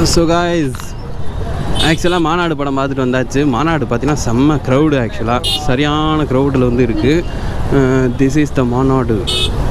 so guys ஆக்சுவலாக மாநாடு படம் பார்த்துட்டு வந்தாச்சு மாநாடு பார்த்தீங்கன்னா செம்ம க்ரௌடு ஆக்சுவலாக சரியான க்ரௌடில் வந்து இருக்குது திஸ் இஸ் த மாநாடு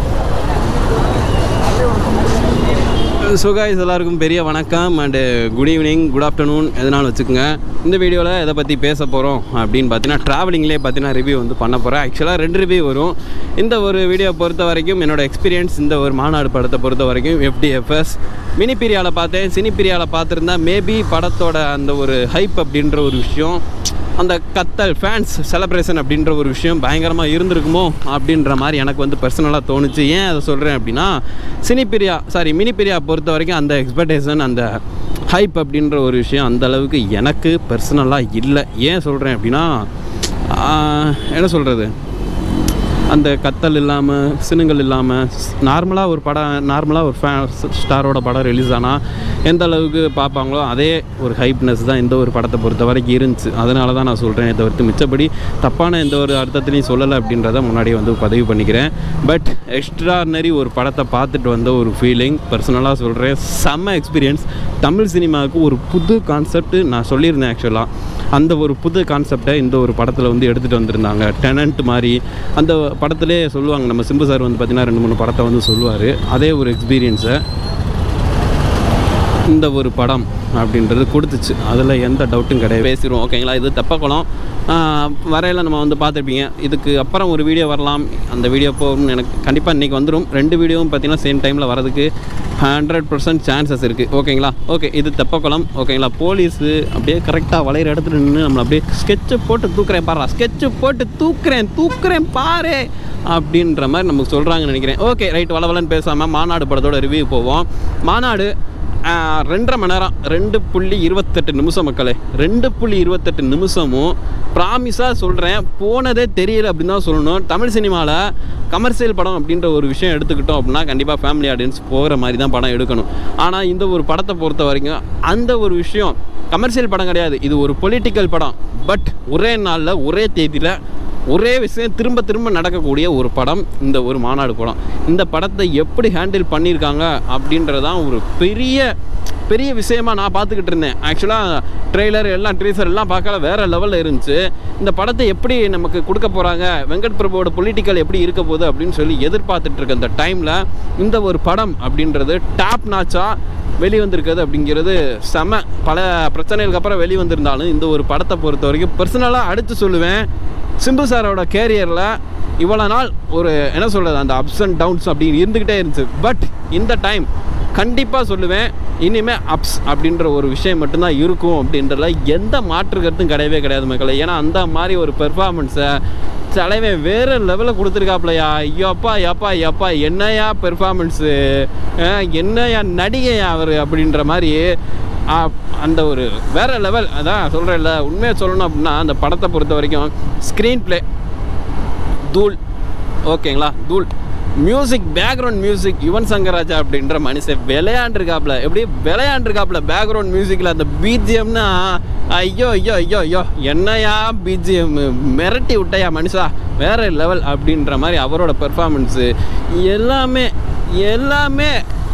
ஸோ காய்ஸ் எல்லாருக்கும் பெரிய வணக்கம் and good evening good afternoon எதனாலும் வச்சுக்கோங்க இந்த வீடியோவில் எதை பற்றி பேச போகிறோம் அப்படின்னு பார்த்தீங்கன்னா ட்ராவலிங்லேயே பார்த்தீங்கன்னா ரிவ்யூ வந்து பண்ண போகிறேன் ஆக்சுவலாக ரெண்டு ரிவ்யூ வரும் இந்த ஒரு வீடியோ பொறுத்த வரைக்கும் என்னோட எக்ஸ்பீரியன்ஸ் இந்த ஒரு மாநாடு படத்தை பொறுத்த வரைக்கும் எஃப்டிஎஃப்எஸ் மினி பிரியாவில் பார்த்தேன் சினி பிரியாவில் பார்த்துருந்தா மேபி படத்தோட அந்த ஒரு ஹைப் அப்படின்ற ஒரு விஷயம் அந்த கத்தல் ஃபேன்ஸ் செலப்ரேஷன் அப்படின்ற ஒரு விஷயம் பயங்கரமாக இருந்திருக்குமோ அப்படின்ற மாதிரி எனக்கு வந்து பர்சனலாக தோணுச்சு ஏன் அதை சொல்கிறேன் அப்படின்னா சினிப்பிரியா சாரி மினி பிரியா பொறுத்த வரைக்கும் அந்த எக்ஸ்பெக்டேஷன் அந்த ஹைப் அப்படின்ற ஒரு விஷயம் அந்த அளவுக்கு எனக்கு பர்சனலாக இல்லை ஏன் சொல்கிறேன் அப்படின்னா ஆஹ், என்ன சொல்கிறது அந்த கத்தல் இல்லாமல் சினுங்கள் இல்லாமல் நார்மலாக ஒரு படம் நார்மலாக ஒரு ஃபே ஸ்டாரோட படம் ரிலீஸ் ஆனால் எந்த அளவுக்கு பார்ப்பாங்களோ அதே ஒரு ஹைப்னஸ் தான் இந்த ஒரு படத்தை பொறுத்த வரைக்கும் இருந்துச்சு அதனால தான் நான் சொல்கிறேன் தவிர்த்து மிச்சப்படி தப்பான எந்த ஒரு அர்த்தத்துலையும் சொல்லலை அப்படின்றத முன்னாடியே வந்து பதிவு பண்ணிக்கிறேன் பட் எக்ஸ்ட்ரானரி ஒரு படத்தை பார்த்துட்டு வந்த ஒரு ஃபீலிங் பர்சனலாக சொல்கிறேன் செம்ம எக்ஸ்பீரியன்ஸ் தமிழ் சினிமாவுக்கு ஒரு புது கான்செப்ட் நான் சொல்லியிருந்தேன் ஆக்சுவலாக அந்த ஒரு புது கான்செப்டை இந்த ஒரு படத்தில் வந்து எடுத்துகிட்டு வந்திருந்தாங்க டெனண்ட் மாதிரி அந்த படத்திலே சொல்லுவாங்க நம்ம சிம்பு சார் வந்து பார்த்திங்கன்னா ரெண்டு மூணு படத்தை வந்து சொல்லுவார் அதே ஒரு எக்ஸ்பீரியன்ஸை இந்த ஒரு படம் அப்படின்றது கொடுத்துச்சு அதில் எந்த டவுட்டும் கிடையாது பேசிடுவோம் ஓகேங்களா இது தெப்பக்குளம் வரையில் நம்ம வந்து பார்த்துருப்பீங்க இதுக்கு அப்புறம் ஒரு வீடியோ வரலாம் அந்த வீடியோ போகணும்னு எனக்கு கண்டிப்பாக இன்றைக்கி வந்துடும் ரெண்டு வீடியோவும் பார்த்தீங்கன்னா சேம் டைமில் வரதுக்கு ஹண்ட்ரட் பர்சன்ட் சான்சஸ் இருக்குது ஓகேங்களா ஓகே இது தெப்பக்குளம் ஓகேங்களா போலீஸு அப்படியே கரெக்டாக வளையிற இடத்துல நின்று நம்மளை அப்படியே ஸ்கெட்சு போட்டு தூக்குறேன் பாரு ஸ்கெட்சு போட்டு தூக்குறேன் தூக்குறேன் பாரு அப்படின்ற மாதிரி நமக்கு சொல்கிறாங்கன்னு நினைக்கிறேன் ஓகே ரைட் வளவலன்னு பேசாமல் மாநாடு படத்தோட ரிவ்யூ போவோம் மாநாடு ஆஹ், ரெண்டரை மணி நேரம் ரெண்டு புள்ளி இருபத்தெட்டு நிமிஷம் மக்களே ரெண்டு புள்ளி இருபத்தெட்டு நிமிஷமும் ப்ராமிஸாக சொல்கிறேன் போனதே தெரியல அப்படின்னு தான் சொல்லணும் தமிழ் சினிமாவில் கமர்ஷியல் படம் அப்படின்ற ஒரு விஷயம் எடுத்துக்கிட்டோம் அப்படின்னா கண்டிப்பாக ஃபேமிலி ஆடியன்ஸ் போகிற மாதிரி தான் படம் எடுக்கணும் ஆனால் இந்த ஒரு படத்தை பொறுத்த வரைக்கும் அந்த ஒரு விஷயம் கமர்ஷியல் படம் கிடையாது இது ஒரு பொலிட்டிக்கல் படம் பட் ஒரே நாளில் ஒரே தேதியில் ஒரே விஷயம் திரும்ப திரும்ப நடக்கக்கூடிய ஒரு படம் இந்த ஒரு மாநாடு படம் இந்த படத்தை எப்படி ஹேண்டில் பண்ணியிருக்காங்க அப்படின்றதான் ஒரு பெரிய பெரிய விஷயமா நான் பார்த்துக்கிட்டு இருந்தேன் ஆக்சுவலாக ட்ரெய்லர் எல்லாம் ட்ரீசர் எல்லாம் பார்க்கல வேறு லெவலில் இருந்துச்சு இந்த படத்தை எப்படி நமக்கு கொடுக்க போகிறாங்க வெங்கட் பிரபுவோட பொலிட்டிக்கல் எப்படி இருக்க போகுது அப்படின்னு சொல்லி எதிர்பார்த்துட்டு இருக்க இந்த டைமில் இந்த ஒரு படம் அப்படின்றது டாப் நாச்சாக வெளிவந்திருக்கிறது அப்படிங்கிறது செம பல பிரச்சனைகளுக்கு அப்புறம் வெளிவந்திருந்தாலும் இந்த ஒரு படத்தை பொறுத்த வரைக்கும் பர்சனலாக அடித்து சொல்லுவேன் சிம்பு சாரோட கேரியரில் இவ்வளோ நாள் ஒரு என்ன சொல்கிறது அந்த அப்ஸ் அண்ட் டவுன்ஸ் அப்படின்னு இருந்துக்கிட்டே இருந்துச்சு பட் இந்த டைம் கண்டிப்பாக சொல்லுவேன் இனிமேல் அப்ஸ் அப்படின்ற ஒரு விஷயம் மட்டும்தான் இருக்கும் அப்படின்றதுல எந்த மாற்று கருத்தும் கிடையவே கிடையாது மக்களே ஏன்னா அந்த மாதிரி ஒரு பெர்ஃபார்மன்ஸை தலைவன் வேறு லெவலில் கொடுத்துருக்காப்லையா ஐயோப்பா யப்பா யப்பா என்னையா பெர்ஃபார்மன்ஸு என்னையா நடிகையா அவர் அப்படின்ற மாதிரி ஆ, அந்த ஒரு வேற லெவல் அதான் சொல்கிறேன்ல உண்மையை சொல்லணும் அப்படின்னா அந்த படத்தை பொறுத்த வரைக்கும் ஸ்க்ரீன் ப்ளே தூள் ஓகேங்களா Dhool music background music Yuvan Shankar Raja அப்படின்ற மனுஷன் விளையாண்டுருக்காப்புல எப்படி விளையாண்டுருக்காப்புல பேக்ரவுண்ட் மியூசிக்கில் அந்த பிஜிஎம்னா ஐயோ ஐயோ ஐயோ ஐயோ என்னையா பிஜிஎம் மிரட்டி விட்டையா மனுஷா வேற லெவல் அப்படின்ற மாதிரி அவரோட பெர்ஃபார்மன்ஸு எல்லாமே எல்லாமே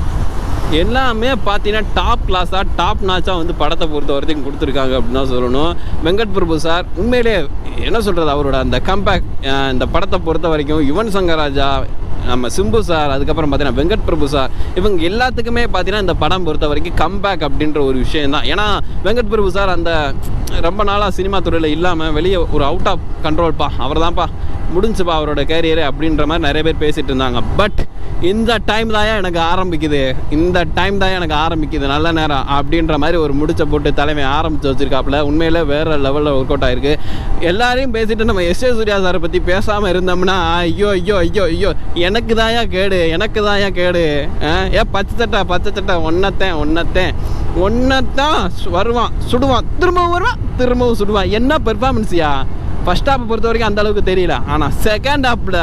எல்லாமே பார்த்தீங்கன்னா டாப் கிளாஸாக டாப் நாச்சாக வந்து படத்தை பொறுத்த வரைக்கும் கொடுத்துருக்காங்க அப்படின்னு தான் சொல்லணும் வெங்கட் பிரபு சார் உண்மையிலே என்ன சொல்கிறது அவரோட அந்த கம்பேக் இந்த படத்தை பொறுத்த வரைக்கும் யுவன் சங்கர் ராஜா நம்ம சிம்பு சார் அதுக்கப்புறம் பார்த்தீங்கன்னா வெங்கட் பிரபு சார் இவங்க எல்லாத்துக்குமே பார்த்தீங்கன்னா இந்த படம் பொறுத்த வரைக்கும் கம்பேக் அப்படின்ற ஒரு விஷயம் தான் ஏன்னா வெங்கட் பிரபு சார் அந்த ரொம்ப நாளாக சினிமா துறையில் இல்லாமல் வெளியே ஒரு அவுட் ஆஃப் கண்ட்ரோல்ப்பா அவர் தான்ப்பா முடிஞ்சுப்பா அவரோட கேரியரு அப்படின்ற மாதிரி நிறைய பேர் பேசிட்டு இருந்தாங்க பட் இந்த டைம் தான் எனக்கு ஆரம்பிக்குது இந்த டைம் தான் எனக்கு ஆரம்பிக்குது நல்ல நேரம் அப்படின்ற மாதிரி ஒரு முடிச்ச போட்டு தலைமை ஆரம்பிச்சு வச்சிருக்காப்புல உண்மையிலே வேற லெவலில் ஒர்க் அவுட் ஆயிருக்கு எல்லாரையும் பேசிட்டு நம்ம எஸ் ஏ சூர்யா சாரை பற்றி பேசாமல் இருந்தோம்னா ஐயோ ஐயோ ஐயோ ஐயோ எனக்கு தாயா கேடு எனக்கு தாயா கேடு ஆ, ஏ பச்சை சட்டை பச்சை சட்டை ஒன்னத்தேன் ஒன்னத்தேன் ஒன்னத்தான் வருவான் சுடுவான் திரும்பவும் வருவான் திரும்பவும் சுடுவான் என்ன பெர்ஃபார்மன்ஸியா ஃபர்ஸ்ட் ஹாப்பை பொறுத்த வரைக்கும் அந்த அளவுக்கு தெரியல ஆனால் செகண்ட் ஹாப்பில்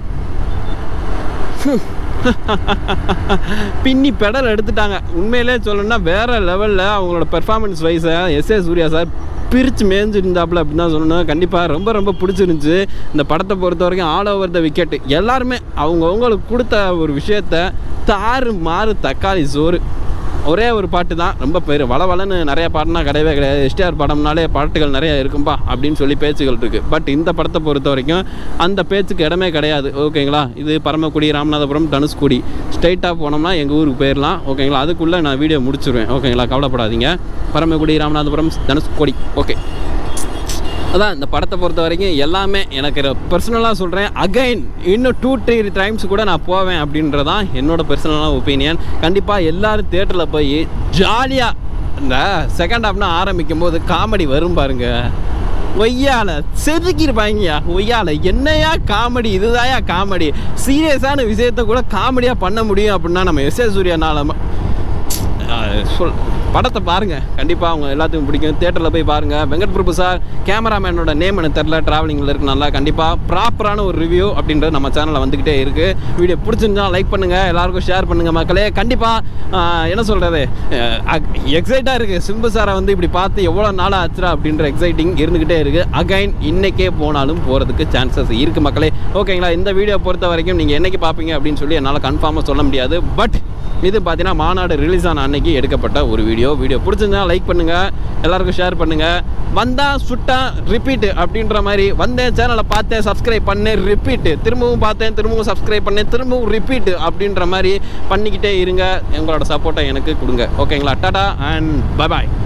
பின்னி பெடல் எடுத்துட்டாங்க உண்மையிலே சொல்லணும்னா வேற லெவலில் அவங்களோட பெர்ஃபார்மன்ஸ் வைஸை எஸ் ஏ சூர்யா சார் பிரித்து மேய்ஞ்சிருந்தாப்புல அப்படின்னு தான் சொல்லணும் கண்டிப்பாக ரொம்ப ரொம்ப பிடிச்சிருந்துச்சு இந்த படத்தை பொறுத்த வரைக்கும் ஆல் ஓவர் த விக்கெட் எல்லாருமே அவங்கவுங்களுக்கு கொடுத்த ஒரு விஷயத்த தாறு மாறு தக்காளி சோறு ஒரே ஒரு பாட்டு தான் ரொம்ப பேர் வளவலன்னு நிறைய பாட்டுனா கிடையவே கிடையாது எஸ்டிஆர் படம்னாலே பாட்டுகள் நிறைய இருக்கும்பா அப்படின்னு சொல்லி பேச்சுகள் இருக்குது பட் இந்த படத்தை பொறுத்த வரைக்கும் அந்த பேச்சுக்கு இடமே கிடையாது ஓகேங்களா இது பரமக்குடி ராமநாதபுரம் தனுஷ்குடி ஸ்ட்ரைட்டாக போனோம்னா எங்கள் ஊருக்கு போயிடலாம் ஓகேங்களா அதுக்குள்ளே நான் வீடியோ முடிச்சிருவேன் ஓகேங்களா கவலைப்படாதீங்க பரமக்குடி ராமநாதபுரம் தனுஷ்கோடி ஓகே அதான் இந்த படத்தை பொறுத்த வரைக்கும் எல்லாமே எனக்கு பர்சனலாக சொல்கிறேன் அகைன் இன்னும் டூ த்ரீ டைம்ஸ் கூட நான் போவேன் அப்படின்றதான் என்னோட பர்சனலான ஒப்பீனியன் கண்டிப்பாக எல்லாரும் தேட்டரில் போய் ஜாலியாக இந்த செகண்ட் ஹாஃப்னா ஆரம்பிக்கும் போது காமெடி வரும் பாருங்க ஒய்யால செதுக்கிருப்பாங்கயா ஒய்யால என்னையா காமெடி இதுதாயா காமெடி சீரியஸான விஷயத்த கூட காமெடியாக பண்ண முடியும் அப்படின்னா நம்ம எஸ் ஏ சூர்யானால ஆஹ் சொல் படத்தை பாருங்கள் கண்டிப்பாக அவங்க எல்லாத்துக்கும் பிடிக்கும் தேட்டரில் போய் பாருங்கள் வெங்கட் பிரபு சார் கேமராமேனோட நேம் எனக்கு தெரில ட்ராவலிங்கில் இருக்கு நல்லா கண்டிப்பாக ப்ராப்பரான ஒரு ரிவ்யூ அப்படின்றது நம்ம சேனலில் வந்துக்கிட்டே இருக்குது வீடியோ பிடிச்சிருந்தா லைக் பண்ணுங்கள் எல்லாருக்கும் ஷேர் பண்ணுங்கள் மக்களே கண்டிப்பாக என்ன சொல்கிறது எக்ஸைட்டாக இருக்குது சிம்பு சாரை வந்து இப்படி பார்த்து எவ்வளோ நாளாக ஆச்சுரா அப்படின்ற எக்ஸைட்டிங் இருந்துக்கிட்டே இருக்குது அகைன் இன்னைக்கே போனாலும் போகிறதுக்கு சான்சஸ் இருக்குது மக்களே ஓகேங்களா இந்த வீடியோ பொறுத்த வரைக்கும் நீங்கள் என்னைக்கு பார்ப்பீங்க அப்படின்னு சொல்லி என்னால் கன்ஃபார்மாக சொல்ல முடியாது பட் இது பார்த்தீங்கன்னா மாநாடு ரிலீஸ் ஆன அன்னைக்கு எடுக்கப்பட்ட ஒரு வீடியோ வீடியோ பிடிச்சிருந்தா லைக் பண்ணுங்கள் எல்லாருக்கும் ஷேர் பண்ணுங்கள் வந்தா சுட்டா ரிப்பீட் அப்படின்ற மாதிரி வந்தேன் சேனலை பார்த்தேன் சப்ஸ்கிரைப் பண்ணேன் ரிப்பீட் திரும்பவும் பார்த்தேன் திரும்பவும் சப்ஸ்கிரைப் பண்ணேன் திரும்பவும் ரிப்பீட் அப்படின்ற மாதிரி பண்ணிக்கிட்டே இருங்க உங்களோட சப்போர்ட்டை எனக்கு கொடுங்க ஓகேங்களா டாடா அண்ட் பை பாய்